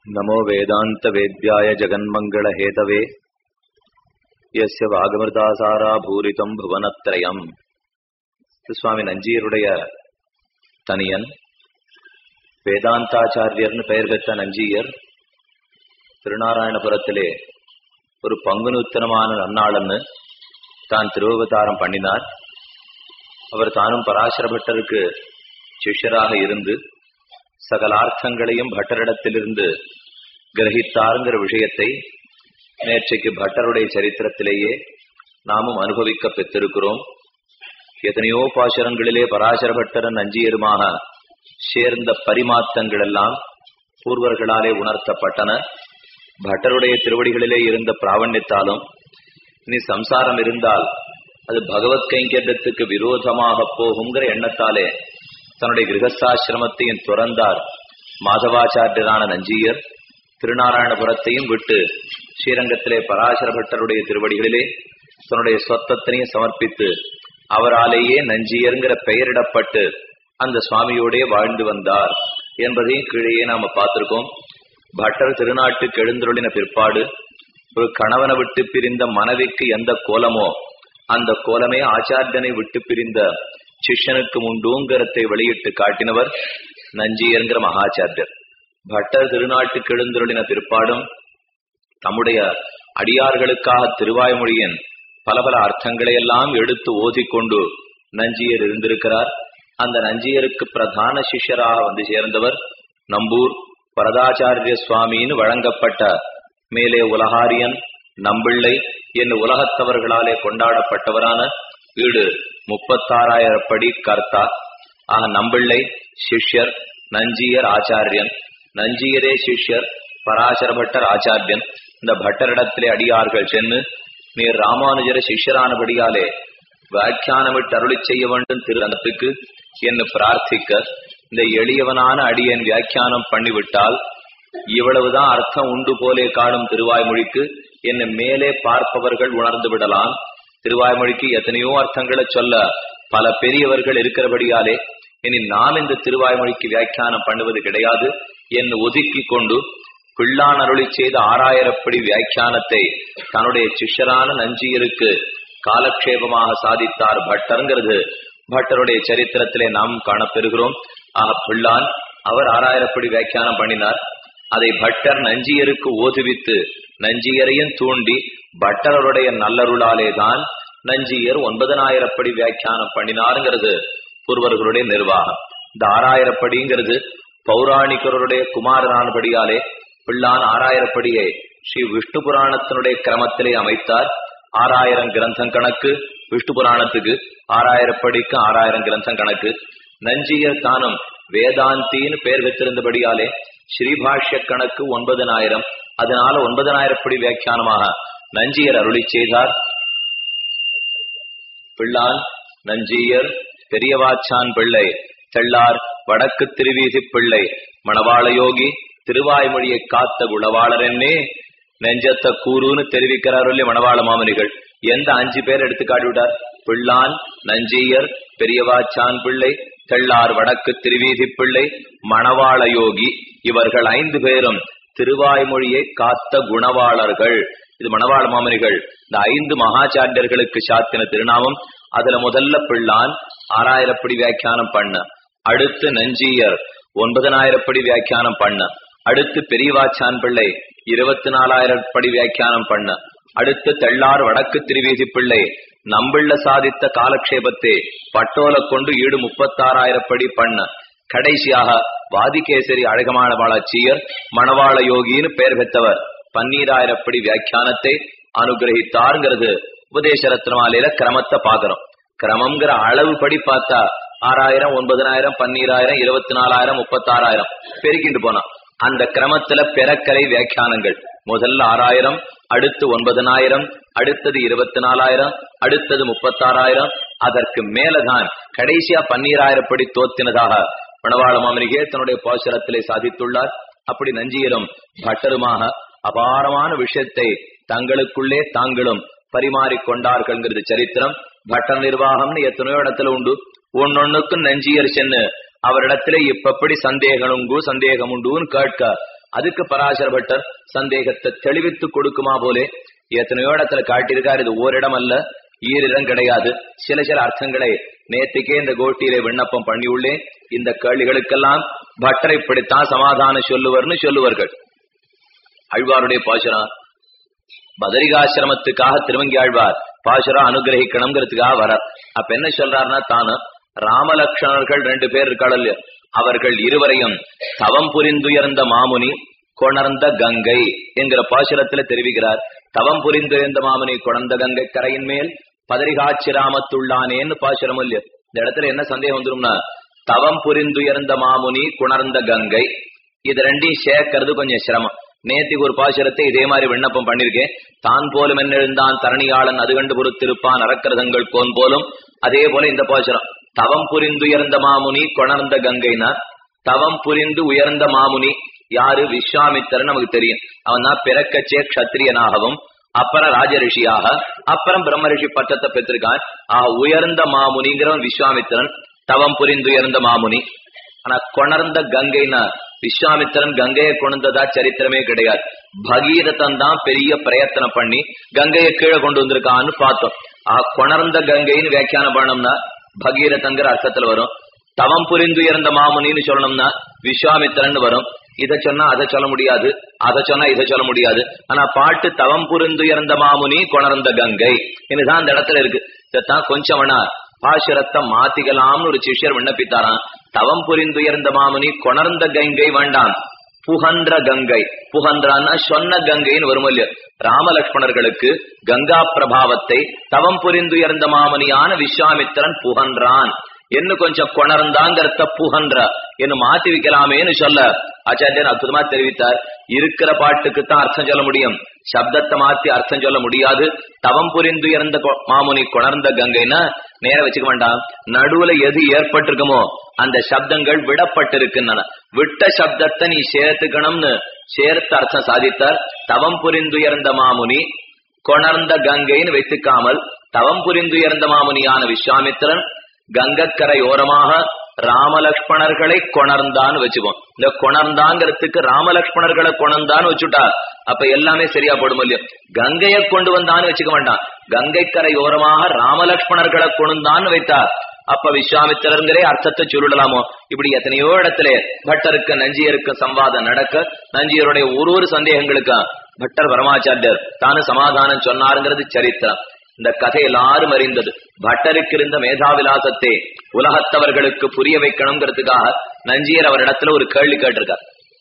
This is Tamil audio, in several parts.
नमो वेदान्तवेद्याय जगन्मङ्गलहेतवे यस्य वागமிருதாசாரா பூரிதம் புவனத்ரயம் சுவாமி நஞ்சியருடைய தனியன் வேதாந்தாச்சாரியர்னு பெயர் பெற்ற நஞ்சியர் திருநாராயணபுரத்திலே ஒரு பங்குனுத்தனமான நன்னாளன்னு தான் திருவவதாரம் பண்ணினார் அவர் தானும் பராசர பட்டருக்கு சிஷ்யராக இருந்து சகலார்த்தங்களையும் பட்டரிடத்திலிருந்து கிரகித்தாருங்கிற விஷயத்தை நேற்றைக்கு பட்டருடைய சரித்திரத்திலேயே நாமும் அனுபவிக்க பெற்றிருக்கிறோம் எத்தனையோ பாசுரங்களிலே பராசர பட்டரன் அஞ்சியருமாக சேர்ந்த பரிமாற்றங்கள் எல்லாம் பூர்வர்களாலே உணர்த்தப்பட்டன பட்டருடைய திருவடிகளிலே இருந்த பிராவண்யத்தாலும் இனி சம்சாரம் இருந்தால் அது பகவத் கைங்கரியத்துக்கு விரோதமாக போகுங்கிற எண்ணத்தாலே தன்னுடைய கிரகஸ்தாசிரமத்தையும் துறந்தார் மாதவாச்சாரியரான நஞ்சியர் திருநாராயணபுரத்தையும் விட்டு ஸ்ரீரங்கத்திலே பராசர பட்டருடைய திருவடிகளிலே தன்னுடைய சொத்தத்தினையும் சமர்ப்பித்து அவராலேயே நஞ்சியருங்கிற பெயரிடப்பட்டு அந்த சுவாமியோடே வாழ்ந்து வந்தார் என்பதையும் கீழேயே நாம பார்த்திருக்கோம் பட்டர் திருநாட்டுக்கு எழுந்தருளின பிற்பாடு ஒரு கணவனை விட்டு பிரிந்த மனைவிக்கு எந்த கோலமோ அந்த கோலமே ஆச்சாரியனை விட்டு பிரிந்த சிஷ்யனுக்கு உண்டுங்கிறதை வெளியிட்டு காட்டினவர் நஞ்சியர்ங்கிற மகாச்சாரியர் பட்டர் திருநாட்டுக்கு எழுந்தருளின பிற்பாடும் தம்முடைய அடியார்களுக்காக திருவாய்மொழியின் பல பல அர்த்தங்களை எல்லாம் எடுத்து ஓதிக்கொண்டு நஞ்சியர் இருந்திருக்கிறார் அந்த நஞ்சியருக்கு பிரதான சிஷ்யராக வந்து சேர்ந்தவர் நம்பூர் வரதாச்சாரிய சுவாமின்னு வழங்கப்பட்ட மேலே உலகாரியன் நம்பிள்ளை என்று உலகத்தவர்களாலே கொண்டாடப்பட்டவரான வீடு முப்பத்தாறாயிரம் படி கர்த்தா ஆக நம்பிள்ளை சிஷ்யர் நஞ்சியர் ஆச்சாரியன் நஞ்சியரே சிஷ்யர் பராசர பட்டர் ஆச்சாரியன் இந்த பட்டரிடத்திலே அடியார்கள் சென்று நீர் ராமானுஜர சிஷ்யரானபடியாலே வியாக்கியானமிட்டு அருளி செய்ய வேண்டும் திரு அனத்துக்கு என்று பிரார்த்திக்க இந்த எளியவனான அடியன் வியாக்கியானம் பண்ணிவிட்டால் இவ்வளவுதான் அர்த்தம் உண்டு போலே காணும் திருவாய்மொழிக்கு என்ன மேலே பார்ப்பவர்கள் உணர்ந்து விடலாம் திருவாய்மொழிக்கு எத்தனையோ அர்த்தங்களை சொல்ல பல பெரியவர்கள் இருக்கிறபடியாலே இனி நாம் இந்த திருவாய்மொழிக்கு வியாக்கியானம் பண்ணுவது கிடையாது என்று ஒதுக்கி கொண்டு பிள்ளான் அருளி செய்த ஆறாயிரப்படி வியாக்கியானத்தை தன்னுடைய சிஷ்யரான நஞ்சியருக்கு காலக்ஷேபமாக சாதித்தார் பட்டருங்கிறது பட்டருடைய சரித்திரத்திலே நாம் காணப்பெறுகிறோம் ஆக பிள்ளான் அவர் ஆறாயிரப்படி வியாக்கியானம் பண்ணினார் அதை பட்டர் நஞ்சியருக்கு ஓதுவித்து நஞ்சியரையும் தூண்டி பட்டரருடைய நல்லருளாலே தான் நஞ்சியர் ஒன்பதனாயிரப்படி வியாக்கியானம் பண்ணினாருங்கிறது பூர்வர்களுடைய நிர்வாகம் இந்த ஆறாயிரப்படிங்கிறது பௌராணிகருடைய குமாரனானபடியாலே பிள்ளான் ஆறாயிரப்படியை ஸ்ரீ விஷ்ணு புராணத்தினுடைய கிரமத்திலே அமைத்தார் ஆறாயிரம் கிரந்தம் கணக்கு விஷ்ணு புராணத்துக்கு ஆறாயிரப்படிக்கு ஆறாயிரம் கிரந்தம் கணக்கு நஞ்சியர் தானும் வேதாந்தின்னு பெயர் வைத்திருந்தபடியாலே ஸ்ரீபாஷ்ய கணக்கு ஒன்பதனாயிரம் அதனால ஒன்பதனாயிரப்படி வியாக்கியானமாக நஞ்சியர் அருளி செய்தார் பிள்ளான் நஞ்சியர் பெரியவாச்சான் பிள்ளை தெள்ளார் வடக்கு திருவீதி பிள்ளை மணவாள யோகி திருவாய்மொழியை காத்த குணவாளர் என்னே நெஞ்சத்த கூறுன்னு தெரிவிக்கிறார் மணவாள மாமனிகள் எந்த அஞ்சு பேர் எடுத்து காட்டிவிட்டார் பிள்ளான் நஞ்சியர் பெரியவாச்சான் பிள்ளை தெள்ளார் வடக்கு திருவீதி பிள்ளை மணவாள யோகி இவர்கள் ஐந்து பேரும் திருவாய்மொழியை காத்த குணவாளர்கள் இது மணவாள மாமனிகள் இந்த ஐந்து மகாச்சாரியர்களுக்கு சாத்தின திருநாமம் அதுல முதல்ல பிள்ளான் ஆறாயிரப்படி வியாக்கியானம் பண்ண அடுத்து நஞ்சியர் ஒன்பதனாயிரப்படி வியாக்கியானம் பண்ண அடுத்து பெரியவாச்சான் பிள்ளை இருபத்தி நாலாயிரம் படி வியாக்கியானம் பண்ண அடுத்து தெள்ளார் வடக்கு திருவீதி பிள்ளை நம்பிள்ள சாதித்த காலக்ஷேபத்தை பட்டோல கொண்டு ஈடு முப்பத்தாறாயிரம் படி பண்ண கடைசியாக வாதிகேசரி அழகமான வாழச்சியர் மணவாள யோகின்னு பெயர் பெற்றவர் பன்னீராயிரப்படி வியாக்கியானத்தை அனுகிரகித்தாருங்கிறது உபதேச ரத்னமாலையில கிரமத்தை பாக்குறோம் கிரமம்ங்கிற அளவு படி பார்த்தா ஆறாயிரம் ஒன்பதனாயிரம் பன்னீராயிரம் இருபத்தி நாலாயிரம் முப்பத்தாறாயிரம் பெருக்கிட்டு போனோம் அந்த கிரமத்துல பிறக்கலை வியாக்கியானங்கள் முதல்ல ஆறாயிரம் அடுத்து ஒன்பதனாயிரம் அடுத்தது இருபத்தி நாலாயிரம் அடுத்தது முப்பத்தாறாயிரம் அதற்கு மேலதான் கடைசியா பன்னீராயிரம் படி தோத்தினதாக மணவாள மாமனிகே தன்னுடைய போஷரத்திலே சாதித்துள்ளார் அப்படி நஞ்சியரும் பட்டருமாக அபாரமான விஷயத்தை தங்களுக்குள்ளே தாங்களும் பரிமாறிக்கொண்டார்கள்ங்கிறது சரித்திரம் பட்ட நிர்வாகம்னு எத்தனையோ இடத்துல உண்டு ஒன்னொன்னுக்கும் நஞ்சியர் சென்னு அவரிடத்திலே இப்பப்படி சந்தேகம் உண்டு சந்தேகம் உண்டுன்னு கேட்க அதுக்கு பராசர பட்டர் சந்தேகத்தை தெளிவித்து கொடுக்குமா போலே எத்தனையோ இடத்துல காட்டியிருக்கார் இது ஓரிடம் அல்ல ஈரிடம் கிடையாது சில சில அர்த்தங்களை நேத்திக்கே இந்த கோட்டியிலே விண்ணப்பம் பண்ணி உள்ளேன் இந்த கேள்விகளுக்கெல்லாம் பட்டரை இப்படித்தான் சமாதானம் சொல்லுவர்னு சொல்லுவார்கள் அழ்வாருடைய பாசுரம் பதரிகாசிரமத்துக்காக திருவங்கி ஆழ்வார் பாசுரம் அனுகிரகிக்கணுங்கிறதுக்காக வரார் அப்ப என்ன சொல்றாருன்னா தானு ராமலக்ஷ்மணர்கள் ரெண்டு பேர் இருக்காள் அவர்கள் இருவரையும் தவம் புரிந்துயர்ந்த மாமுனி கொணர்ந்த கங்கை என்கிற பாசுரத்துல தெரிவிக்கிறார் தவம் புரிந்துயர்ந்த மாமுனி கொணர்ந்த கங்கை கரையின் மேல் பதரிகாச்சிராமத்துள்ளானேன்னு பாசுரம் இல்லையா இந்த இடத்துல என்ன சந்தேகம் வந்துரும்னா தவம் புரிந்துயர்ந்த மாமுனி குணர்ந்த கங்கை இது ரெண்டையும் சேர்க்கறது கொஞ்சம் சிரமம் நேத்திக்கு ஒரு பாசுரத்தை இதே மாதிரி விண்ணப்பம் பண்ணிருக்கேன் தான் போலும் என்னெழுந்தான் தரணியாளன் அது கண்டு பொறுத்திருப்பான் அறக்கிறதங்கள் கோன் போலும் அதே போல இந்த பாசுரம் தவம் புரிந்துயர்ந்த மாமுனி கொணர்ந்த கங்கைனா தவம் புரிந்து உயர்ந்த மாமுனி யாரு விஸ்வாமித்திரன் நமக்கு தெரியும் அவன் தான் பிறக்கச்சே க்ஷத்திரியனாகவும் அப்புறம் ராஜரிஷியாக அப்புறம் பிரம்மரிஷி பட்டத்தை பெற்றிருக்கான் ஆஹ் உயர்ந்த மாமுனிங்கிறவன் விஸ்வாமித்திரன் தவம் புரிந்து உயர்ந்த மாமுனி ஆனா கொணர்ந்த கங்கைனா விஸ்வாமித்திரன் கங்கையை கொண்டதா சரித்திரமே கிடையாது பகீரதன் தான் பெரிய பிரயத்தனம் பண்ணி கங்கையை கீழே கொண்டு வந்திருக்கான்னு பார்த்தோம் ஆ கொணர்ந்த கங்கைன்னு வியாக்கியானம் பண்ணோம்னா பகீரதங்கிற அர்த்தத்துல வரும் தவம் புரிந்து இறந்த மாமுனின்னு சொல்லணும்னா விஸ்வாமித்திரன் வரும் இதை சொன்னா அதை சொல்ல முடியாது அதை சொன்னா இதை சொல்ல முடியாது ஆனா பாட்டு தவம் புரிந்து இறந்த மாமுனி கொணர்ந்த கங்கை இதுதான் அந்த இடத்துல இருக்கு இதைத்தான் கொஞ்சம் வேணா பாசுரத்தை மாத்திக்கலாம்னு ஒரு சிஷ்யர் விண்ணப்பித்தாராம் தவம் புரிந்துயர்ந்த மாமுனி கொணர்ந்த கங்கை வேண்டாம் புகன்ற கங்கை புகன்றான்னா சொன்ன கங்கைன்னு வரும் இல்லையோ ராமலட்சுமணர்களுக்கு கங்கா பிரபாவத்தை தவம் புரிந்துயர்ந்த மாமுனியான விஸ்வாமித்திரன் புகன்றான் என்ன கொஞ்சம் கொணர்ந்தாங்கிறத புகன்ற என்று மாத்தி வைக்கலாமேன்னு சொல்ல ஆச்சாரியன் அற்புதமா தெரிவித்தார் இருக்கிற பாட்டுக்கு தான் அர்த்தம் சொல்ல முடியும் சப்தத்தை மாத்தி அர்த்தம் சொல்ல முடியாது தவம் புரிந்து இறந்த கொ- மாமுனி கொணர்ந்த கங்கைன்னா நேர வச்சுக்க வேண்டாம் நடுவுல எது ஏற்பட்டிருக்குமோ அந்த சப்தங்கள் விடப்பட்டிருக்கின்றன விட்ட சப்தத்தை நீ சேர்த்துக்கணும்னு சேர்த்து அர்த்தம் சாதித்தார் தவம் புரிந்துயர்ந்த மாமுனி கொணர்ந்த கங்கைன்னு வைத்துக்காமல் தவம் புரிந்துயர்ந்த மாமுனியான விஸ்வாமித்திரன் கங்கக்கரை ஓரமாக ராமலக்ஷ்மணர்களை கொணர்ந்தான்னு வச்சுப்போம் இந்த கொணர்ந்தாங்கிறதுக்கு ராமலக்ஷ்மணர்களை கொணர்ந்தான்னு வச்சுட்டா அப்ப எல்லாமே சரியா போடும் இல்லையோ கங்கையை கொண்டு வந்தான்னு வச்சுக்க வேண்டாம் கங்கைக்கரை ஓரமாக ராமலக்ஷ்மணர்களை கொண்டான்னு வைத்தா அப்ப விஸ்வாமித்திரருங்கிறே அர்த்தத்தை சொல்லிடலாமோ இப்படி எத்தனையோ இடத்துல பட்டருக்கு நஞ்சியருக்கு சம்வாதம் நடக்க நஞ்சியருடைய ஒரு ஒரு சந்தேகங்களுக்கு பட்டர் பரமாச்சாரியர் தானு சமாதானம் சொன்னாருங்கிறது சரித்திரம் இந்த கதை எல்லாரும் அறிந்தது பட்டருக்கு இருந்த மேதாவிலாசத்தை உலகத்தவர்களுக்கு புரிய வைக்கணுங்கிறதுக்காக நஞ்சியர் அவரிடத்துல ஒரு கேள்வி கேட்டிருக்கார்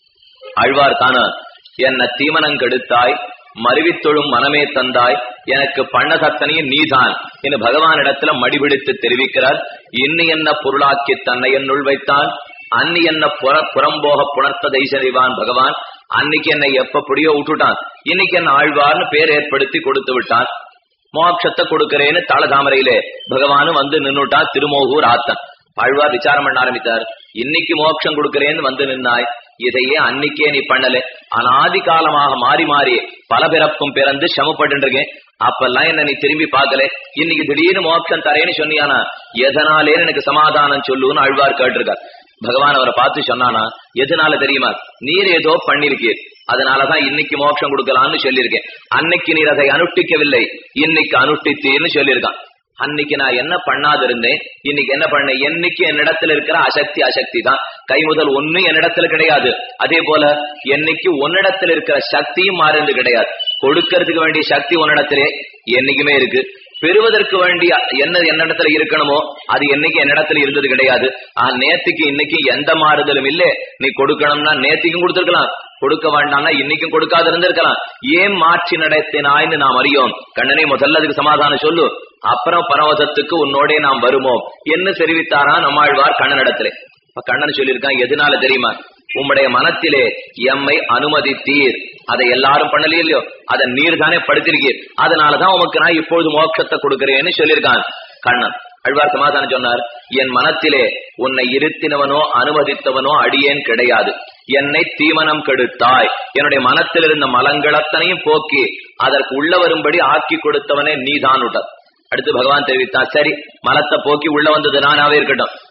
ஆழ்வார் தான என்ன தீமனம் கெடுத்தாய் மருவித்தொழும் மனமே தந்தாய் எனக்கு பண்ணதத்தனையும் நீதான் என்று பகவானிடத்துல மடிபிடித்து தெரிவிக்கிறார் இன்னி என்ன பொருளாக்கி தன்னை என்னுள் வைத்தான் அன்னி என்ன புற புறம்போக புணர்த்ததை செய்வான் பகவான் அன்னைக்கு என்னை எப்ப புடியோ விட்டுட்டான் இன்னைக்கு என்ன ஆழ்வார்னு பேர் ஏற்படுத்தி கொடுத்து விட்டான் மோட்சத்தை கொடுக்கிறேன்னு தலதாமரையிலே பகவானும் வந்து நின்னுட்டான் திருமோகூர் ஆத்தன் ஆழ்வார் விசாரம் பண்ண ஆரம்பித்தார் இன்னைக்கு மோட்சம் கொடுக்கிறேன்னு வந்து நின்னாய் இதையே அன்னைக்கே நீ பண்ணல அனாதி காலமாக மாறி மாறி பல பிறப்பும் பிறந்து சமப்பட்டு இருக்கேன் அப்பெல்லாம் என்ன நீ திரும்பி பார்க்கல இன்னைக்கு திடீர்னு மோட்சம் தரேன்னு சொன்னியானா எதனாலேன்னு எனக்கு சமாதானம் சொல்லுன்னு ஆழ்வார் கேட்டிருக்கார் பகவான் அவரை பார்த்து சொன்னானா எதனால தெரியுமா நீர் ஏதோ பண்ணிருக்கீர் அதனாலதான் இன்னைக்கு மோட்சம் கொடுக்கலாம்னு சொல்லியிருக்கேன் அன்னைக்கு நீர் அதை அனுஷ்டிக்கவில்லை இன்னைக்கு அனுஷ்டித்தீர்னு சொல்லியிருக்கான் அன்னைக்கு நான் என்ன பண்ணாது இருந்தேன் இன்னைக்கு என்ன பண்ணேன் என்னைக்கு என்னிடத்துல இருக்கிற அசக்தி அசக்தி தான் கை முதல் ஒண்ணு என்னிடத்துல கிடையாது அதே போல என்னைக்கு உன்னிடத்துல இருக்கிற சக்தியும் மாறுந்து கிடையாது கொடுக்கறதுக்கு வேண்டிய சக்தி உன்னிடத்திலே என்னைக்குமே இருக்கு பெறுவதற்கு வேண்டிய என்ன என்னிடத்துல இருக்கணுமோ அது என்னைக்கு என்னிடத்துல இருந்தது கிடையாது ஆ நேத்துக்கு இன்னைக்கு எந்த மாறுதலும் இல்ல நீ கொடுக்கணும்னா நேத்திக்கும் கொடுத்திருக்கலாம் கொடுக்க வேண்டாம்னா இன்னைக்கும் கொடுக்காது இருந்திருக்கலாம் ஏன் மாற்றி நடத்தினாய்னு நாம் அறியோம் கண்ணனை முதல்ல அதுக்கு சமாதானம் சொல்லு அப்புறம் பரவதத்துக்கு உன்னோடே நாம் வருமோ என்ன தெரிவித்தாரா நம்மாழ்வார் கண்ணனிடத்திலே இப்ப கண்ணன் சொல்லியிருக்கான் எதனால தெரியுமா உம்முடைய மனத்திலே எம்மை அனுமதித்தீர் அதை எல்லாரும் பண்ணலையோ இல்லையோ அதை நீர் தானே படுத்திருக்கீர் அதனாலதான் உமக்கு நான் இப்பொழுது மோட்சத்தை கொடுக்கிறேன்னு சொல்லியிருக்கான் கண்ணன் அழ்வார் சமாதானம் சொன்னார் என் மனத்திலே உன்னை இருத்தினவனோ அனுமதித்தவனோ அடியேன் கிடையாது என்னை தீமனம் கெடுத்தாய் என்னுடைய மனத்தில் இருந்த மலங்களத்தனையும் போக்கி அதற்கு உள்ள வரும்படி ஆக்கி கொடுத்தவனே நீதான் உடல் அடுத்து பகவான் தெரிவித்தான் சரி மலத்தை போக்கி உள்ள வந்தது நானாவே இருக்கட்டும்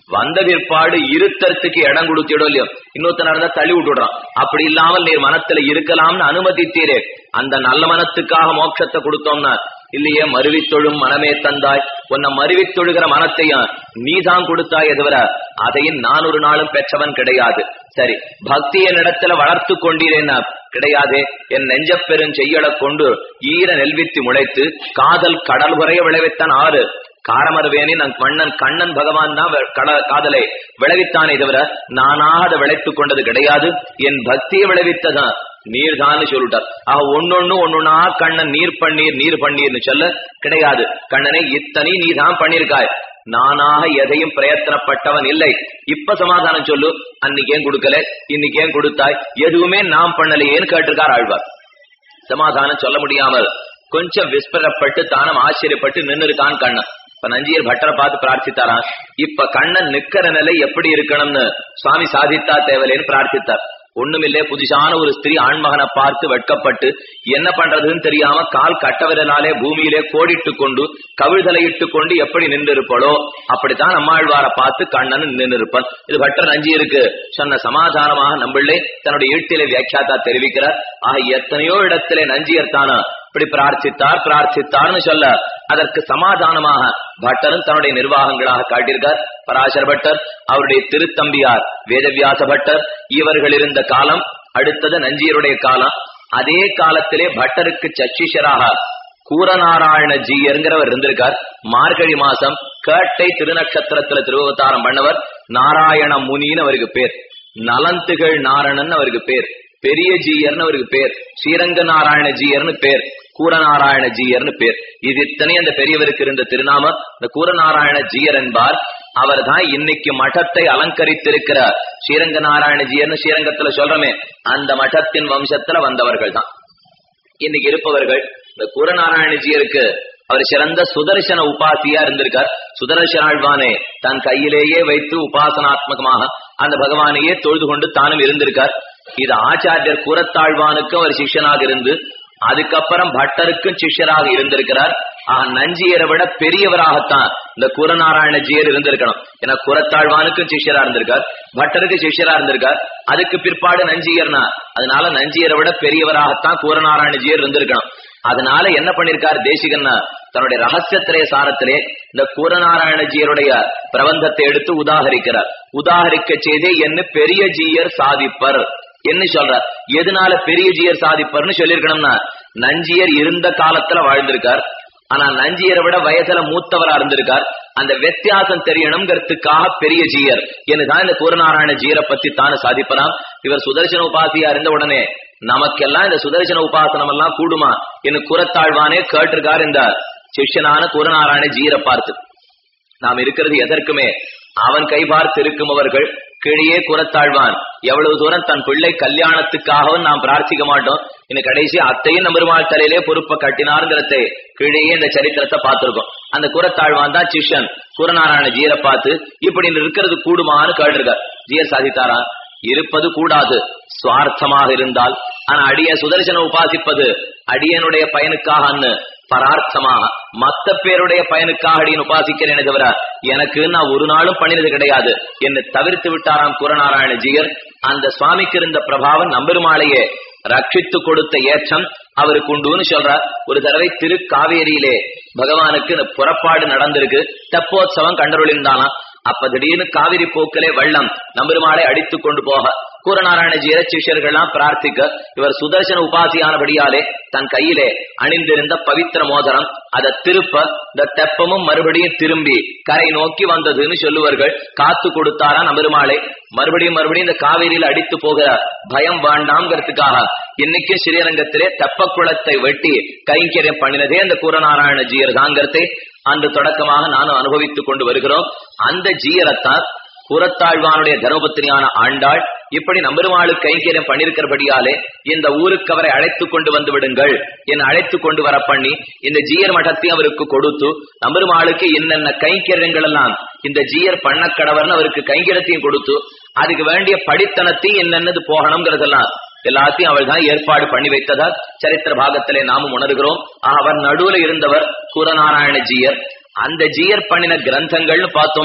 வந்த பிற்பாடு இருத்தறதுக்கு இடம் கொடுத்திடோ இல்லையோ இன்னொருத்தனா இருந்தா தள்ளி விட்டுடுறான் அப்படி இல்லாமல் நீர் மனத்துல இருக்கலாம்னு அனுமதித்தீரே அந்த நல்ல மனத்துக்காக மோட்சத்தை கொடுத்தோம்னா இல்லையே மருவித்தொழும் மனமே தந்தாய் உன்னை மருவித்தொழுகிற மனத்தையும் நீதான் கொடுத்தாய் தவிர அதையும் நான் ஒரு நாளும் பெற்றவன் கிடையாது சரி பக்தி என்னிடத்துல வளர்த்து கொண்டீரேன்னா கிடையாதே என் நெஞ்சப் பெரும் செய்யலை கொண்டு ஈர நெல்வித்து முளைத்து காதல் கடல் குறைய விளைவித்தான் ஆறு காரமருவேனி நன் மன்னன் கண்ணன் பகவான் தான் வெ- கட- காதலை விளைவித்தானே தவிர நானாக அதை விளைத்துக் கொண்டது கிடையாது என் பக்தியை விளைவித்ததான் நீர் தான் சொல்லிட்டார் ஆக ஒன்னொன்னு ஒன்னொன்னா கண்ணன் நீர் பன்னீர் நீர் பன்னீர்னு சொல்ல கிடையாது கண்ணனை இத்தனை நீ தான் பண்ணிருக்காய் நானாக எதையும் பிரயத்தனப்பட்டவன் இல்லை இப்ப சமாதானம் சொல்லு அன்னைக்கு ஏன் கொடுக்கல இன்னைக்கு ஏன் கொடுத்தாய் எதுவுமே நாம் பண்ணலையேன்னு கேட்டிருக்கார் ஆழ்வார் சமாதானம் சொல்ல முடியாமல் கொஞ்சம் விஸ்பரப்பட்டு தானும் ஆச்சரியப்பட்டு நின்னு இருக்கான் கண்ணன் இப்ப நஞ்சியர் பட்டரை பார்த்து பிரார்த்தித்தாராம் இப்ப கண்ணன் நிக்கிற நிலை எப்படி இருக்கணும்னு சுவாமி சாதித்தா தேவலேன்னு பிரார்த்தித்தார் ஒண்ணுமில்லே புதுசான ஒரு ஸ்திரீ ஆண்மகனை பார்த்து வெட்கப்பட்டு என்ன பண்றதுன்னு தெரியாம கால் கட்டவிரலாலே பூமியிலே கோடிட்டு கொண்டு கவிழ்தலையிட்டு கொண்டு எப்படி நின்றிருப்பாளோ அப்படித்தான் நம்மாழ்வாரை பார்த்து கண்ணன் நின்றிருப்பான் இது பட்டர் நஞ்சி இருக்கு சொன்ன சமாதானமாக நம்மளே தன்னுடைய ஈட்டிலே வியாக்கியாத்தா தெரிவிக்கிறார் ஆக எத்தனையோ இடத்திலே நஞ்சியர் தானா இப்படி பிரார்த்தித்தார் பிரார்த்தித்தார்னு சொல்ல அதற்கு சமாதானமாக பட்டரும் தன்னுடைய நிர்வாகங்களாக காட்டியிருக்கார் பராசர பட்டர் அவருடைய திருத்தம்பியார் வேதவியாச பட்டர் இவர்கள் இருந்த காலம் அடுத்தது நஞ்சியருடைய காலம் அதே காலத்திலே பட்டருக்கு சச்சிஷராக கூரநாராயண ஜீயருங்கிறவர் இருந்திருக்கார் மார்கழி மாசம் கேட்டை திருநக்ஷத்திரத்துல திருவவதாரம் பண்ணவர் நாராயண முனின்னு அவருக்கு பேர் நலந்துகள் நாரணன் அவருக்கு பேர் பெரிய ஜீயர்னு அவருக்கு பேர் ஸ்ரீரங்க நாராயண ஜீயர்னு பேர் கூரநாராயண ஜீயர்னு பேர் இது இத்தனை அந்த பெரியவருக்கு இருந்த திருநாமம் இந்த கூரநாராயண ஜீயர் என்பார் அவர் தான் இன்னைக்கு மഠத்தை அலங்கரித்திருக்கிற ஸ்ரீரங்க நாராயண ஜீயர்னு ஸ்ரீரங்கத்துல சொல்றமே அந்த மഠத்தின் வம்சத்துல வந்தவர்கள் தான் இன்னைக்கு இருப்பவர்கள் இந்த குரநாராயணஜியருக்கு அவர் சிறந்த சுதர்சன உபாசியா இருந்திருக்கார் சுதர்சனாழ்வானே தன் கையிலேயே வைத்து உபாசனாத்மகமாக அந்த பகவானையே தொழுது கொண்டு தானும் இருந்திருக்கார் இது ஆச்சாரியர் கூரத்தாழ்வானுக்கும் அவர் சிஷ்யனாக இருந்து அதுக்கப்புறம் பட்டருக்கும் சிஷ்யராக இருந்திருக்கிறார் ஆக நஞ்சியரை விட பெரியவராகத்தான் இந்த குரநாராயண ஜியர் இருந்திருக்கணும் ஏன்னா குரத்தாழ்வானுக்கும் சிஷ்யரா இருந்திருக்கார் பட்டருக்கு சிஷ்யரா இருந்திருக்கார் அதுக்கு பிற்பாடு நஞ்சியர்னா அதனால நஞ்சியரை விட பெரியவராகத்தான் கூரநாராயண ஜியர் இருந்திருக்கணும் அதனால என்ன பண்ணிருக்கார் தேசிகன்னா தன்னுடைய ரகசியத்திரைய சாரத்திலே இந்த கூரநாராயணஜியருடைய பிரபந்தத்தை எடுத்து உதாகரிக்கிறார் உதாகரிக்க செய்தே என்ன பெரிய ஜீயர் சாதிப்பர் என்ன சொல்றார் எதனால பெரிய ஜீயர் சாதிப்பர்னு சொல்லிருக்கணும்னா நஞ்சியர் இருந்த காலத்துல வாழ்ந்திருக்கார் ஆனா நஞ்சியரை விட வயசுல மூத்தவரா இருந்திருக்கார் அந்த வித்தியாசம் தெரியணுங்கிறதுக்காக பெரிய ஜீயர் என்னதான் இந்த கூரநாராயண ஜீயரை பத்தி தானே சாதிப்பலாம் இவர் சுதர்சன உபாசியா இருந்த உடனே நமக்கெல்லாம் இந்த சுதர்சன உபாசனம் எல்லாம் கூடுமா என்று குரத்தாழ்வானே கேட்டிருக்கார் இந்த சிஷ்யனான கூரநாராயண ஜீயரை பார்த்து நாம் இருக்கிறது எதற்குமே அவன் கை பார்த்து இருக்கும் அவர்கள் கீழே குரத்தாழ்வான் எவ்வளவு தூரம் தன் பிள்ளை கல்யாணத்துக்காகவும் நாம் பிரார்த்திக்க மாட்டோம் இன்னும் கடைசி அத்தையும் நம்பெருமாள் தலையிலே பொறுப்பை கட்டினாருங்கிறதை கீழே இந்த சரித்திரத்தை பார்த்திருக்கோம் அந்த குரத்தாழ்வான் தான் சிஷ்யன் குரநாராயண ஜீரை பார்த்து இப்படி இருக்கிறது கூடுமான்னு கேட்டிருக்கார் ஜீயர் சாதித்தாரா இருப்பது கூடாது சுவார்த்தமாக இருந்தால் ஆனா அடிய சுதர்சன உபாசிப்பது அடியனுடைய பயனுக்காக பரார்த்தமாக மத்த பேருடைய பயனுக்காக அடியன் உபாசிக்கிறேனே தவிர எனக்கு நான் ஒரு நாளும் பண்ணினது கிடையாது என்னை தவிர்த்து விட்டாராம் குரநாராயண ஜீயர் அந்த சுவாமிக்கு இருந்த பிரபாவம் நம்பெருமாளையே ரட்சித்து கொடுத்த ஏற்றம் அவருக்கு உண்டுன்னு சொல்றார் ஒரு தடவை திரு காவேரியிலே பகவானுக்கு இந்த புறப்பாடு நடந்திருக்கு தெப்போத்சவம் கண்டருளிந்தானா அப்ப திடீர்னு காவிரி போக்கிலே வெள்ளம் நம்பெருமாளை அடித்து கொண்டு போக கூரநாராயண ஜீர சிஷ்யர்கள்லாம் பிரார்த்திக்க இவர் சுதர்சன உபாசியானபடியாலே தன் கையிலே அணிந்திருந்த பவித்திர மோதிரம் அதை திருப்ப இந்த தெப்பமும் மறுபடியும் திரும்பி கரை நோக்கி வந்ததுன்னு சொல்லுவார்கள் காத்து கொடுத்தாரா நம்பெருமாளை மறுபடியும் மறுபடியும் இந்த காவிரியில் அடித்து போகிற பயம் வேண்டாம்ங்கிறதுக்காக இன்னைக்கு ஸ்ரீரங்கத்திலே தெப்ப குளத்தை வெட்டி கைங்கரியம் பண்ணினதே அந்த கூரநாராயண ஜீயர் தாங்கிறதை அன்று தொடக்கமாக நானும் அனுபவித்துக் கொண்டு வருகிறோம் அந்த ஜீயரத்தான் புறத்தாழ்வானுடைய தர்மபத்திரியான ஆண்டாள் இப்படி நம்பெருமாளு கைங்கரியம் பண்ணிருக்கிறபடியாலே இந்த ஊருக்கு அவரை அழைத்து கொண்டு வந்து விடுங்கள் என்னை அழைத்து கொண்டு வர பண்ணி இந்த ஜீயர் மட்டத்தையும் அவருக்கு கொடுத்து நம்பெருமாளுக்கு என்னென்ன கைங்கரியங்கள் எல்லாம் இந்த ஜீயர் பண்ண கடவர்னு அவருக்கு கைங்கரியத்தையும் கொடுத்து அதுக்கு வேண்டிய படித்தனத்தையும் என்னென்னது போகணுங்கிறதெல்லாம் எல்லாத்தையும் அவள் தான் ஏற்பாடு பண்ணி வைத்ததால் சரித்திர பாகத்திலே நாமும் உணர்கிறோம் அவர் நடுவுல இருந்தவர் கூரநாராயண ஜீயர் அந்த ஜீயர் பண்ணின கிரந்தங்கள்னு பார்த்தோம்னா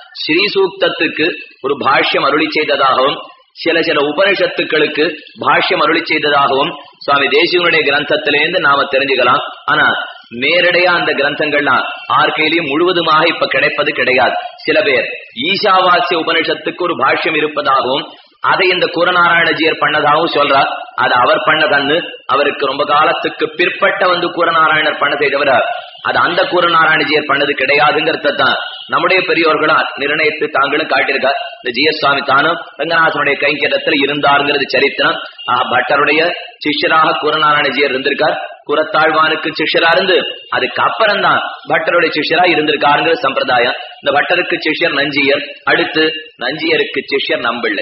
ஸ்ரீ சூக்தத்துக்கு ஒரு பாஷ்யம் அருளி செய்ததாகவும் சில சில உபனிஷத்துக்களுக்கு பாஷ்யம் அருளி செய்ததாகவும் சுவாமி தேசிகனுடைய கிரந்தத்திலேருந்து நாம தெரிஞ்சுக்கலாம் ஆனா நேரடியா அந்த கிரந்தங்கள்லாம் ஆர்கையிலையும் முழுவதுமாக இப்ப கிடைப்பது கிடையாது சில பேர் ஈசாவாசிய உபனிஷத்துக்கு ஒரு பாஷ்யம் இருப்பதாகவும் அதை இந்த கூரநாராயணஜியர் பண்ணதாகவும் சொல்றார் அது அவர் பண்ணதன்னு அவருக்கு ரொம்ப காலத்துக்கு பிற்பட்ட வந்து கூரநாராயணர் பண்ணதை தவிர அது அந்த கூரநாராயணஜியர் பண்ணது கிடையாதுங்கிறத தான் நம்முடைய பெரியோர்களும் நிர்ணயித்து தாங்களும் காட்டியிருக்கார் இந்த ஜி எஸ் சுவாமி தானும் ரங்கநாதனுடைய கைங்கரத்துல இருந்தாருங்கிறது சரித்திரம் ஆஹ் பட்டருடைய சிஷ்யராக கூரநாராயணஜியர் இருந்திருக்கார் குரத்தாழ்வானுக்கு சிஷ்யரா இருந்து அதுக்கு அப்புறம் தான் பட்டருடைய சிஷ்யரா இருந்திருக்காருங்கிற சம்பிரதாயம் இந்த பட்டருக்கு சிஷ்யர் நஞ்சியர் அடுத்து நஞ்சியருக்கு சிஷ்யர் நம்பிள்ளை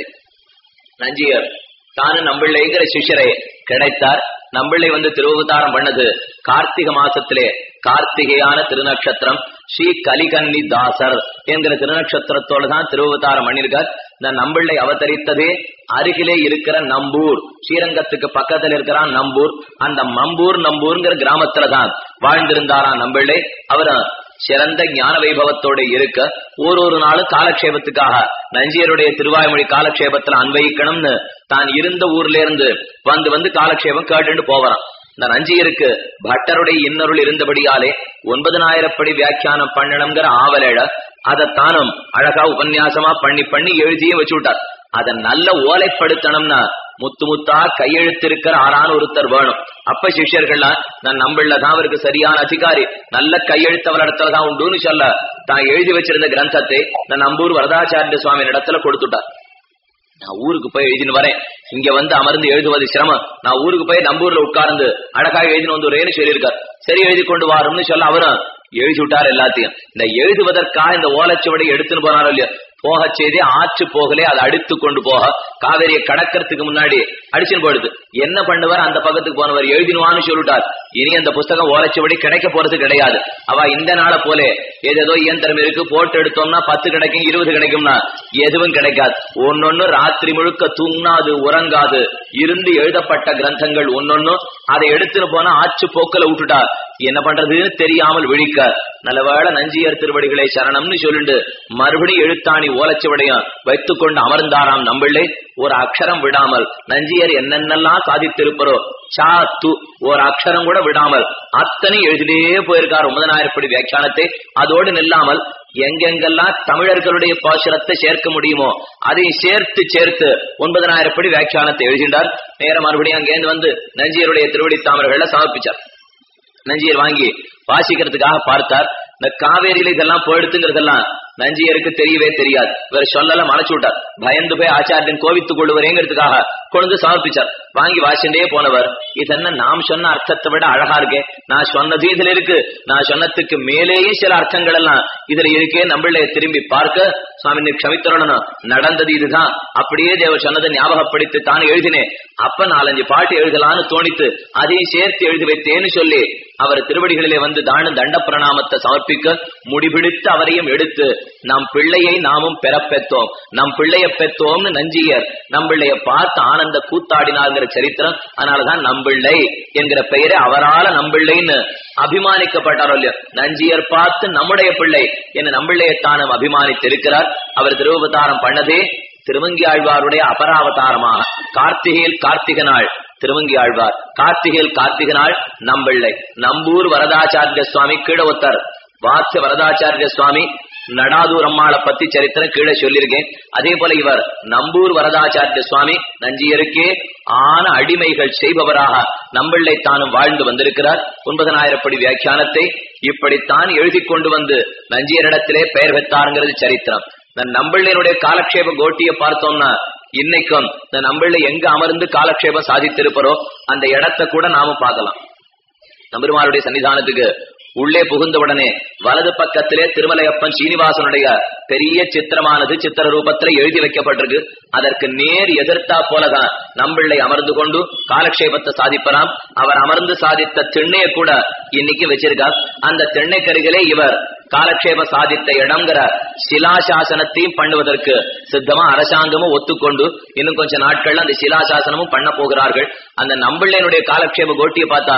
நஞ்சியர் தானு நம்பிள்ளைங்கிற சிஷ்யரை கிடைத்தார் நம்பிள்ளை வந்து திருவதாரம் பண்ணது கார்த்திகை மாசத்திலே கார்த்திகையான திருநக்ஷத்திரம் ஸ்ரீ கலிகன்னி தாசர் என்கிற திருநக்ஷத்திரத்தோட தான் திருவதாரம் பண்ணிருக்கார் இந்த நம்பிள்ளை அவதரித்ததே அருகிலே இருக்கிற நம்பூர் ஸ்ரீரங்கத்துக்கு பக்கத்துல இருக்கிறான் நம்பூர் அந்த மம்பூர் நம்பூர்ங்கிற கிராமத்துல தான் வாழ்ந்திருந்தாராம் நம்பிள்ளை அவர் சிறந்த ஞான வைபவத்தோட இருக்க ஒரு ஒரு நாளும் காலக்ஷேபத்துக்காக நஞ்சியருடைய திருவாய்மொழி காலக்ஷேபத்துல அன்வயிக்கணும்னு தான் இருந்த ஊர்ல இருந்து வந்து வந்து காலக்ஷேபம் கேட்டுட்டு போவறான் இந்த நஞ்சியருக்கு பட்டருடைய இன்னருள் இருந்தபடியாலே ஒன்பதனாயிரப்படி வியாக்கியானம் பண்ணணுங்கிற ஆவலேட அதை தானும் அழகா உபன்யாசமா பண்ணி பண்ணி எழுதியும் வச்சு விட்டார் அதை நல்ல ஓலைப்படுத்தணும்னா முத்து முத்தா கையெழுத்திருக்கிற ஆறான ஒருத்தர் வேணும் அப்ப சிஷ்யர்கள்லாம் நான் நம்பிள்ள தான் அவருக்கு சரியான அதிகாரி நல்ல கையெழுத்தவர் இடத்துல தான் உண்டுன்னு சொல்ல தான் எழுதி வச்சிருந்த கிரந்தத்தை நான் நம்பூர் வரதாச்சாரிய சுவாமி இடத்துல கொடுத்துட்டார் நான் ஊருக்கு போய் எழுதின்னு வரேன் இங்க வந்து அமர்ந்து எழுதுவது சிரமம் நான் ஊருக்கு போய் நம்பூர்ல உட்கார்ந்து அழகா எழுதினு வந்து வரேன்னு சொல்லியிருக்கார் சரி எழுதி கொண்டு வாரும்னு சொல்ல அவரும் எழுதி விட்டார் எல்லாத்தையும் இந்த எழுதுவதற்காக இந்த ஓலைச்சுவடி எடுத்துன்னு போனாரோ இல்லையா போக செய்தே ஆற்று போகலே அதை அடித்து கொண்டு போக காவேரியை கடக்கிறதுக்கு முன்னாடி அடிச்சுன்னு போயிடுது என்ன பண்ணுவார் அந்த பக்கத்துக்கு போனவர் எழுதினுவான்னு சொல்லிட்டார் இனி அந்த புஸ்தகம் ஓலைச்சுவடி கிடைக்க போறது கிடையாது அவ இந்த நாளை போலே ஏதேதோ இயந்திரம் இருக்கு போட்டு எடுத்தோம்னா பத்து கிடைக்கும் இருபது கிடைக்கும்னா எதுவும் கிடைக்காது ஒன்னொன்னு ராத்திரி முழுக்க தூங்காது உறங்காது இருந்து எழுதப்பட்ட கிரந்தங்கள் ஒன்னொன்னும் அதை எடுத்துன்னு போனா ஆச்சு போக்கல விட்டுட்டா என்ன பண்றதுன்னு தெரியாமல் விழிக்க நல்லவேளை நஞ்சியர் திருவடிகளை சரணம்னு சொல்லிட்டு மறுபடியும் எழுத்தாணி ஓலைச்சுவடையும் வைத்துக் கொண்டு அமர்ந்தாராம் நம்பிள்ளை ஒரு அக்ஷரம் விடாமல் நஞ்சியர் என்னென்னலாம் சாதித்திருப்பரோ சா து ஒரு அக்ஷரம் கூட விடாமல் அத்தனை எழுதிலே போயிருக்கார் ஒன்பதனாயிரப்படி வியாக்கியானத்தை அதோடு நில்லாமல் எங்கெங்கெல்லாம் தமிழர்களுடைய பாசுரத்தை சேர்க்க முடியுமோ அதையும் சேர்த்து சேர்த்து ஒன்பதனாயிரப்படி வியாக்கியானத்தை எழுதினார் நேரம் மறுபடியும் அங்கேருந்து வந்து நஞ்சியருடைய திருவடி தாமர்களை சமர்ப்பிச்சார் நஞ்சியர் வாங்கி வாசிக்கிறதுக்காக பார்த்தார் இந்த காவேரியில இதெல்லாம் போயிடுத்துங்கிறதெல்லாம் நஞ்சியருக்கு தெரியவே தெரியாது இவர் சொல்லல மறைச்சு விட்டார் பயந்து போய் ஆச்சாரியன் கோவித்துக் கொள்ளுவரேங்கிறதுக்காக கொண்டு சமர்ப்பிச்சார் வாங்கி வாசிண்டே போனவர் இதென்ன நாம் சொன்ன அர்த்தத்தை விட அழகா இருக்கே நான் சொன்னது இதுல இருக்கு நான் சொன்னதுக்கு மேலேயே சில அர்த்தங்கள் எல்லாம் இதுல இருக்கே நம்மள திரும்பி பார்க்க சுவாமி நீ க்ஷமித்தரணும் நடந்தது இதுதான் அப்படியே தேவர் சொன்னதை ஞாபகப்படுத்தி தான் எழுதினேன் அப்ப நாலஞ்சு பாட்டு எழுதலான்னு தோணித்து அதையும் சேர்த்து எழுதி வைத்தேன்னு சொல்லி அவர் திருவடிகளிலே வந்து தான தண்ட பிரணாமத்தை சமர்ப்பிக்க முடிபிடித்து அவரையும் எடுத்து நம் பிள்ளையை நாமும் பெறப்பெற்றோம் நம் பிள்ளைய பெற்றோம்னு நஞ்சியர் நம் பிள்ளைய பார்த்து ஆனந்த கூத்தாடினார்ங்கிற சரித்திரம் அதனாலதான் நம்பிள்ளை என்கிற பெயரை அவரால நம்பிள்ளைன்னு அபிமானிக்கப்பட்டாரோ இல்லையோ நஞ்சியர் பார்த்து நம்முடைய பிள்ளை என்ன நம்பிள்ளையத்தானும் அபிமானித்திருக்கிறார் அவர் திருவபதாரம் பண்ணதே திருவங்கி ஆழ்வாருடைய அபராவதாரமாக கார்த்திகையில் கார்த்திக நாள் திருவங்கி ஆழ்வார் கார்த்திகையில் கார்த்திக நாள் நம்பிள்ளை நம்பூர் வரதாச்சாரிய சுவாமி கீழ ஒத்தர் வாத்திய வரதாச்சாரிய சுவாமி நடாதூர் அம்மாளை பத்தி சரித்திரம் கீழே சொல்லியிருக்கேன் அதே போல இவர் நம்பூர் வரதாச்சாரிய சுவாமி நஞ்சியருக்கே ஆன அடிமைகள் செய்பவராக நம்பிள்ளை தானும் வாழ்ந்து வந்திருக்கிறார் ஒன்பதனாயிரப்படி வியாக்கியானத்தை இப்படித்தான் எழுதி கொண்டு வந்து நஞ்சியரிடத்திலே பெயர் பெற்றாருங்கிறது சரித்திரம் இந்த நம்பிள்ளையினுடைய காலக்ஷேப கோட்டியை பார்த்தோம்னா இன்னைக்கும் இந்த நம்பிள்ளை எங்க அமர்ந்து காலக்ஷேபம் சாதித்திருப்பரோ அந்த இடத்தை கூட நாம பார்க்கலாம் நம்பெருமாளுடைய சன்னிதானத்துக்கு உள்ளே புகுந்தவுடனே வலது பக்கத்திலே திருமலையப்பன் சீனிவாசனுடைய பெரிய சித்திரமானது சித்திர ரூபத்துல எழுதி வைக்கப்பட்டிருக்கு அதற்கு நேர் எதிர்த்தா போலதான் நம்பிள்ளை அமர்ந்து கொண்டு காலக்ஷேபத்தை சாதிப்பலாம் அவர் அமர்ந்து சாதித்த திண்ணையை கூட இன்னைக்கு வச்சிருக்கார் அந்த திண்ணைக்கருகிலே இவர் காலக்ஷேப சாதித்த இடம்ங்கிற சிலாசாசனத்தையும் பண்ணுவதற்கு சித்தமா அரசாங்கமும் ஒத்துக்கொண்டு இன்னும் கொஞ்ச நாட்கள்ல அந்த சிலாசாசனமும் பண்ண போகிறார்கள் அந்த நம்பிள்ளையனுடைய காலக்ஷேப கோட்டியை பார்த்தா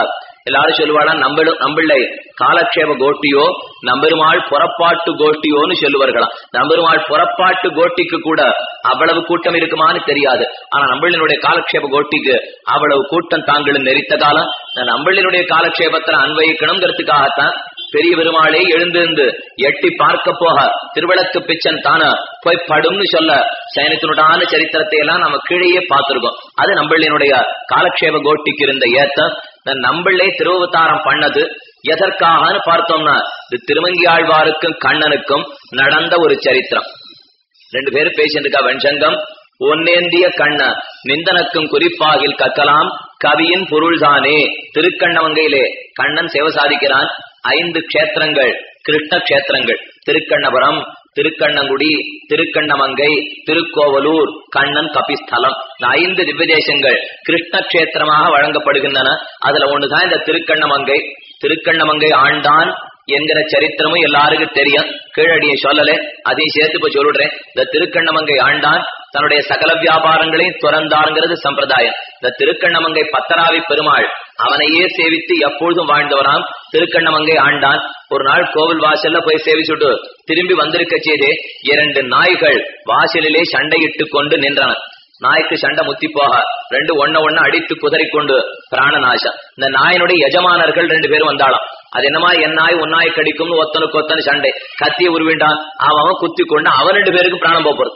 எல்லாரும் சொல்லுவாளா நம்பளும் நம்பிள்ளை காலக்ஷேப கோஷ்டியோ நம்பெருமாள் புறப்பாட்டு கோஷ்டியோன்னு சொல்லுவார்களாம் நம்பெருமாள் புறப்பாட்டு கோஷ்டிக்கு கூட அவ்வளவு கூட்டம் இருக்குமான்னு தெரியாது ஆனா நம்பிளினுடைய காலக்ஷேப கோஷ்டிக்கு அவ்வளவு கூட்டம் தாங்களும் நெறித்த காலம் இந்த நம்பிளினுடைய காலக்ஷேபத்துல அன்வயிக்கணுங்கிறதுக்காகத்தான் பெரிய பெருமாளே எழுந்திருந்து எட்டி பார்க்க போக திருவிளக்கு பிச்சன் தான போய் படும்னு சொல்ல சைனத்தினுடான சரித்திரத்தை எல்லாம் நம்ம கீழேயே பார்த்திருக்கோம் அது நம்பிளினுடைய காலக்ஷேப கோட்டிக்கு இருந்த ஏத்தம் இந்த நம்பிள்ளை திருவவதாரம் பண்ணது எதற்காகன்னு பார்த்தோம்னா இது திருமங்கி ஆழ்வாருக்கும் கண்ணனுக்கும் நடந்த ஒரு சரித்திரம் ரெண்டு பேரும் பேசிட்டு இருக்கா வெண்சங்கம் ஒன்னேந்திய கண்ண நிந்தனக்கும் குறிப்பாகில் கக்கலாம் கவியின் பொருள்தானே திருக்கண்ணமங்கையிலே கண்ணன் சேவை சாதிக்கிறான் ஐந்து க்ஷேத்திரங்கள் கிருஷ்ண க்ஷேத்திரங்கள் திருக்கண்ணபுரம் திருக்கண்ணங்குடி திருக்கண்ணமங்கை திருக்கோவலூர் கண்ணன் கபிஸ்தலம் இந்த ஐந்து திவ்யதேசங்கள் கிருஷ்ண க்ஷேத்திரமாக வழங்கப்படுகின்றன அதுல ஒண்ணுதான் இந்த திருக்கண்ணமங்கை திருக்கண்ணமங்கை ஆண்டான் என்கிற சரித்திரமும் எல்லாருக்கும் தெரியும் கீழடியை சொல்லல அதையும் சேர்த்து இப்ப சொல்லிடுறேன் இந்த திருக்கண்ணமங்கை ஆண்டான் தன்னுடைய சகல வியாபாரங்களையும் துறந்தாருங்கிறது சம்பிரதாயம் இந்த திருக்கண்ணமங்கை பத்தராவி பெருமாள் அவனையே சேவித்து எப்பொழுதும் வாழ்ந்தவராம் திருக்கண்ணமங்கை ஆண்டான் ஒரு நாள் கோவில் வாசல்ல போய் சேவிச்சுட்டு திரும்பி வந்திருக்க செய்தே இரண்டு நாய்கள் வாசலிலே சண்டையிட்டு கொண்டு நின்றன நாய்க்கு சண்டை முத்தி போக ரெண்டு ஒன்ன ஒண்ணு அடித்து குதறிக்கொண்டு பிராணநாசம் இந்த நாயினுடைய எஜமானர்கள் ரெண்டு பேரும் வந்தாளாம் அது என்னமா என் நாய் உன் நாய் கடிக்கும்னு ஒத்தனுக்கு ஒத்தனு சண்டை கத்திய உருவிண்டான் அவன் குத்தி கொண்டு அவன் ரெண்டு பேருக்கும் பிராணம் போறது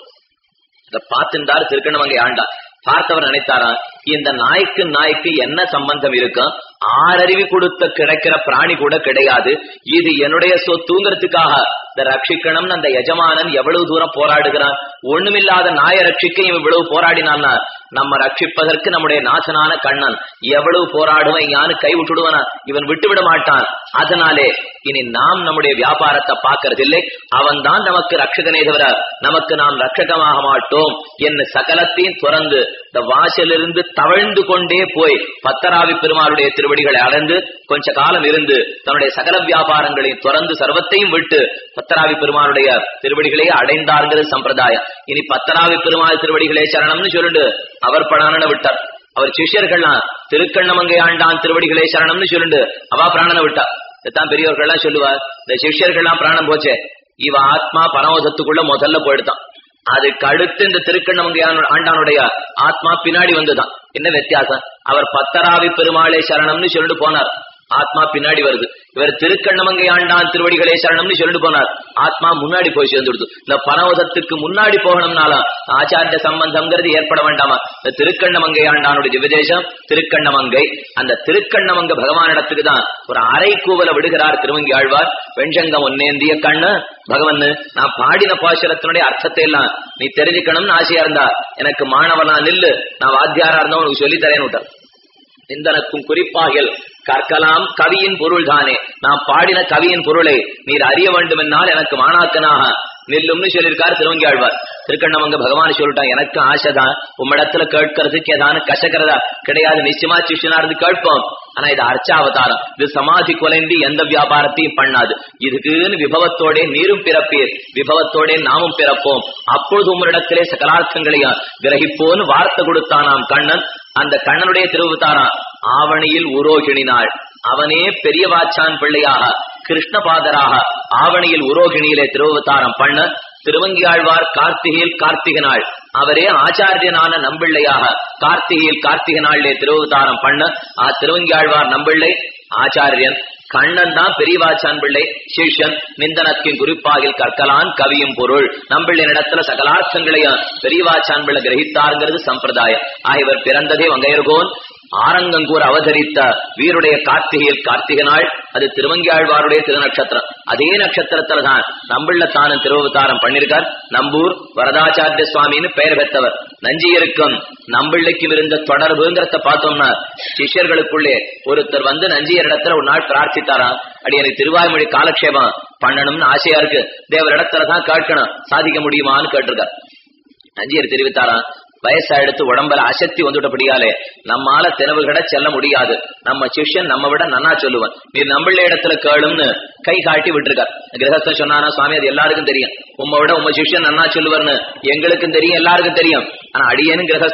இத பார்த்துட்டாரு திருக்கண்ணமங்கை ஆண்டா பார்த்தவர் நினைத்தாராம் இந்த நாய்க்கு நாய்க்கு என்ன சம்பந்தம் இருக்கும் ஆறறிவி கொடுத்த கிடைக்கிற பிராணி கூட கிடையாது இது என்னுடைய சொத்துங்கிறதுக்காக இந்த ரட்சிக்கணும்னு அந்த எஜமானன் எவ்வளவு தூரம் போராடுகிறான் ஒண்ணுமில்லாத நாயை ரட்சிக்க இவன் இவ்வளவு போராடினான்னா நம்ம ரட்சிப்பதற்கு நம்முடைய நாசனான கண்ணன் எவ்வளவு போராடுவன் யானு கை விட்டுடுவனா இவன் விட்டு விட மாட்டான் அதனாலே இனி நாம் நம்முடைய வியாபாரத்தை பார்க்கறதில்லை அவன் தான் நமக்கு ரட்சகனே தவிர நமக்கு நாம் ரட்சகமாக மாட்டோம் என்ன சகலத்தையும் துறந்து இந்த வாசலிருந்து தவழ்ந்து கொண்டே போய் பத்தராவி பெருமாளுடைய திருவடிகளை அடைந்து கொஞ்ச காலம் இருந்து தன்னுடைய சகல வியாபாரங்களையும் துறந்து சர்வத்தையும் விட்டு பத்தராவி பெருமாளுடைய திருவடிகளே அடைந்தாருங்கிறது சம்பிரதாயம் இனி பத்தராவி பெருமாள் திருவடிகளே சரணம்னு சொல்லிட்டு அவர் படானன விட்டார் அவர் சிஷ்யர்கள்லாம் திருக்கண்ணமங்கை ஆண்டான் திருவடிகளே சரணம்னு சொல்லிட்டு அவா பிராணனை விட்டா இதான் பெரியவர்கள்லாம் சொல்லுவார் இந்த சிஷ்யர்கள்லாம் பிராணம் போச்சே இவ ஆத்மா பரமோதத்துக்குள்ள முதல்ல போயிடுதான் அதுக்கு அடுத்து இந்த திருக்கண்ணமங்கை ஆண்டானுடைய ஆத்மா பின்னாடி வந்துதான் என்ன வித்தியாசம் அவர் பத்தராவி பெருமாளே சரணம்னு சொல்லிட்டு போனார் ஆத்மா பின்னாடி வருது இவர் திருக்கண்ணமங்கை ஆண்டான் திருவடிகளே சரணம்னு சொல்லிட்டு போனார் ஆத்மா முன்னாடி போய் சேர்ந்துடுது இந்த பரவதத்துக்கு முன்னாடி போகணும்னால ஆச்சாரிய சம்பந்தம்ங்கிறது ஏற்பட வேண்டாமா இந்த திருக்கண்ணமங்கை ஆண்டானுடைய திவதேசம் திருக்கண்ணமங்கை அந்த திருக்கண்ணமங்க பகவானிடத்துக்கு தான் ஒரு அரை கூவல விடுகிறார் திருவங்கி ஆழ்வார் வெண்சங்கம் ஒன்னேந்திய கண்ணு பகவன் நான் பாடின பாசுரத்தினுடைய அர்த்தத்தை எல்லாம் நீ தெரிஞ்சுக்கணும்னு ஆசையா இருந்தா எனக்கு மாணவனா நில்லு நான் வாத்தியாரா இருந்தா உனக்கு சொல்லி தரேன்னு விட்டார் சிந்தனக்கும் குறிப்பாகில் கற்கலாம் கவியின் பொருள் தானே நான் பாடின கவியின் பொருளை நீர் அறிய வேண்டும் என்னால் எனக்கு மாணாக்கனாக நில்லும்னு சொல்லியிருக்காரு திருவங்கி ஆழ்வார் திருக்கண்ணவங்க பகவான் சொல்லிட்டான் எனக்கு ஆசைதான் உம்மிடத்துல கேட்கறதுக்கு ஏதானு கசக்கிறதா கிடையாது நிச்சயமா சிஷ்யனா இருந்து கேட்போம் ஆனா இது அர்ச்சாவதாரம் இது சமாதி கொலைண்டி எந்த வியாபாரத்தையும் பண்ணாது இதுக்குன்னு விபவத்தோட நீரும் பிறப்பீர் விபவத்தோட நாமும் பிறப்போம் அப்பொழுது உம்மிடத்திலே சகலார்த்தங்களையும் கிரகிப்போன்னு வார்த்தை கொடுத்தானாம் கண்ணன் அந்த கண்ணனுடைய திருவுத்தாராம் ஆவணியில் உரோகிணினாள் அவனே பெரிய வாச்சான் பிள்ளையாக கிருஷ்ணபாதராக ஆவணியில் உரோகிணியிலே திருவதாரம் பண்ண திருவங்கியாழ்வார் கார்த்திகையில் கார்த்திகை நாள் அவரே ஆச்சாரியனான நம்பிள்ளையாக கார்த்திகையில் கார்த்திகை நாளிலே திருவதாரம் பண்ண ஆ திருவங்கியாழ்வார் நம்பிள்ளை ஆச்சாரியன் கண்ணன் தான் பெரியவாச்சான் பிள்ளை சிஷ்யன் நிந்தனத்தின் குறிப்பாகில் கற்கலான் கவியும் பொருள் நம்பிள்ளை இடத்துல சகலார்த்தங்களையும் பெரியவாச்சான் பிள்ளை கிரகித்தாருங்கிறது சம்பிரதாயம் ஆகியவர் பிறந்ததே வங்கையர்கோன் ஆரங்கங்கூர் அவதரித்த வீருடைய கார்த்திகையில் கார்த்திகை நாள் அது திருவங்கியாழ்வாருடைய திருநட்சத்திரம் அதே நட்சத்திரத்துல தான் நம்பிள்ள தானும் திருவதாரம் பண்ணிருக்கார் நம்பூர் வரதாச்சாரிய சுவாமின்னு பெயர் பெற்றவர் நஞ்சியருக்கும் நம்பிள்ளைக்கும் இருந்த தொடர்புங்கிறத பார்த்தோம்னா சிஷ்யர்களுக்குள்ளே ஒருத்தர் வந்து நஞ்சியர் இடத்துல ஒரு நாள் பிரார்த்தித்தாராம் அடி எனக்கு திருவாய்மொழி காலக்ஷேபம் பண்ணணும்னு ஆசையா இருக்கு தேவர் இடத்துல தான் கேட்கணும் சாதிக்க முடியுமான்னு கேட்டிருக்கார் நஞ்சியர் தெரிவித்தாராம் வயசாயிடுத்து உடம்புல அசக்தி வந்துட்டபடியாலே நம்மால தினவுகட செல்ல முடியாது நம்ம சிஷ்யன் நம்ம விட நன்னா சொல்லுவன் நீ நம்மள இடத்துல கேளும்னு கை காட்டி விட்டுருக்கார் கிரகஸ்தன் சொன்னானா சுவாமி அது எல்லாருக்கும் தெரியும் உம்மை விட உம்ம சிஷ்யன் நன்னா சொல்லுவார்னு எங்களுக்கும் தெரியும் எல்லாருக்கும் தெரியும் ஆனா அடியேனும் கிரகஸ்தன்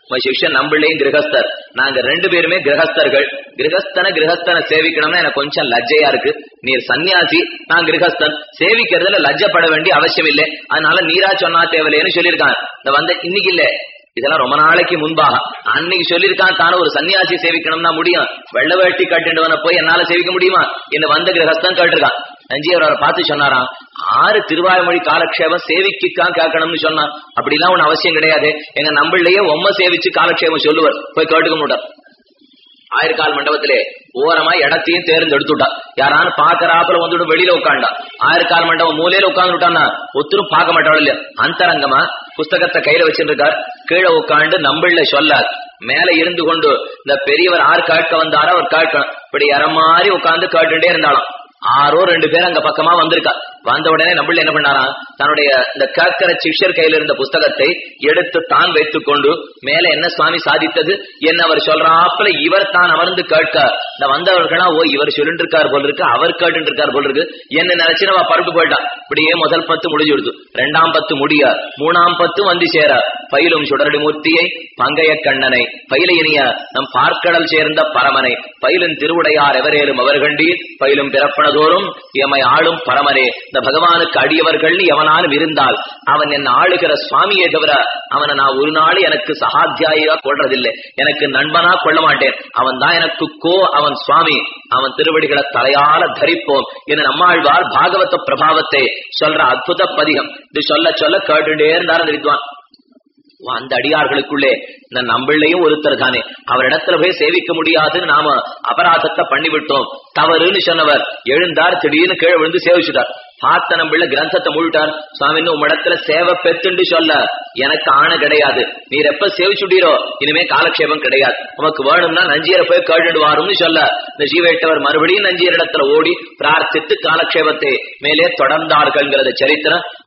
உன் சிஷ்யன் நம்பிள்ளையும் கிரகஸ்தர் நாங்க ரெண்டு பேருமே கிரகஸ்தர்கள் கிரகஸ்தன கிரகஸ்தனை சேவிக்கணும்னா எனக்கு கொஞ்சம் லஜ்ஜையா இருக்கு நீர் சன்னியாசி நான் கிரகஸ்தன் சேவிக்கிறதுல லஜ்ஜப்பட வேண்டிய அவசியம் இல்லை அதனால நீரா சொன்னா தேவையில்லைன்னு சொல்லியிருக்கான் இந்த வந்த இன்னைக்கு இல்ல இதெல்லாம் ரொம்ப நாளைக்கு முன்பாக அன்னைக்கு சொல்லியிருக்கான் தானே ஒரு சன்னியாசி சேவிக்கணும்னா முடியும் வெள்ள வேட்டி கட்டிண்டவன போய் என்னால சேவிக்க முடியுமா என்ன வந்த கிரகஸ்தான் கேட்டிருக்கான் நஞ்சியவர் அவரை பார்த்து சொன்னாராம் ஆறு திருவாய்மொழி காலக்ஷேபம் சேவிக்குக்கான் கேட்கணும்னு சொன்னான் அப்படிலாம் ஒண்ணு அவசியம் கிடையாது எங்க நம்பிள்ளையே உம்ம சேவிச்சு காலக்ஷேபம் சொல்லுவார் போய் கேட்டுக்க மாட்டார் ஆயிரக்கால் மண்டபத்திலே ஓரமா இடத்தையும் தேர்ந்தெடுத்துட்டா யாரானு பாக்குறாப்புல வந்துட்டு வெளியில உட்காண்டா ஆயிரக்கால் மண்டபம் மூலையில உட்கார்ந்து விட்டான்னா ஒத்துரும் பார்க்க மாட்டாள் இல்லையா அந்தரங்கமா புஸ்தகத்தை கையில வச்சிருக்கார் கீழே உட்காந்து நம்பிள்ள சொல்லார் மேல இருந்து கொண்டு இந்த பெரியவர் ஆறு கேட்க வந்தாரோ அவர் கேட்கணும் இப்படி இற மாதிரி உட்கார்ந்து கேட்டுட்டே இருந்தாலும் ஆறோ ரெண்டு பேர் அங்க பக்கமா வந்திருக்கா வந்த உடனே நம்மள என்ன பண்ணாராம் தன்னுடைய இந்த கேட்கிற சிஷ்யர் கையில இருந்த புஸ்தகத்தை எடுத்து தான் வைத்துக் கொண்டு மேல என்ன சுவாமி சாதித்தது என்ன அவர் சொல்றாப்புல இவர் தான் அமர்ந்து கேட்க இந்த வந்தவர்களா ஓ இவர் சொல்லிட்டு இருக்கார் போல் இருக்கு அவர் கேட்டு இருக்கார் போல் இருக்கு என்ன நினைச்சு நம்ம பருட்டு போயிட்டான் இப்படியே முதல் பத்து முடிஞ்சு கொடுத்து ரெண்டாம் பத்து முடிய மூணாம் பத்து வந்து சேர பயிலும் சுடரடி மூர்த்தியை பங்கைய கண்ணனை பயிலையினிய நம் பார்க்கடல் சேர்ந்த பரமனை பயிலும் திருவுடையார் எவரேலும் அவர்கண்டீர் பயிலும் பிறப்பனதோறும் எமை ஆளும் பரமனே இந்த பகவானுக்கு அடியவர்கள் எவனாலும் இருந்தால் அவன் என்ன ஆளுகிற சுவாமியே தவிர அவனை நான் ஒரு நாள் எனக்கு சகாத்தியாயா கொள்றதில்லை எனக்கு நண்பனா கொள்ள மாட்டேன் அவன் தான் எனக்கு கோ அவன் சுவாமி அவன் திருவடிகளை தலையால தரிப்போம் என நம்மாழ்வார் பாகவத பிரபாவத்தை சொல்ற அற்புத பதிகம் இது சொல்ல சொல்ல கேட்டுட்டே இருந்தார் அந்த வித்வான் வா, அந்த அடியார்களுக்குள்ளே இந்த நம்பிள்ளையும் ஒருத்தர் தானே அவரிடத்துல போய் சேவிக்க முடியாதுன்னு நாம அபராதத்தை பண்ணிவிட்டோம் தவறுன்னு சொன்னவர் எழுந்தார் திடீர்னு கீழே விழுந்து சேவிச்சுட்டார் பார்த்த நம்பிள்ள கிரந்தத்தை முழுட்டார் சுவாமின்னு உம்மிடத்துல சேவை பெத்துண்டு சொல்ல எனக்கு ஆண கிடையாது நீர் எப்ப சேவிச்சுட்டீரோ இனிமே காலக்ஷேபம் கிடையாது உமக்கு வேணும்னா நஞ்சியரை போய் கேட்டுட்டு வாரும்னு சொல்ல இந்த ஜீவேட்டவர் மறுபடியும் நஞ்சியரிடத்துல ஓடி பிரார்த்தித்து காலக்ஷேபத்தை மேலே தொடர்ந்தார்கள்ங்கிறத சரித்திரம்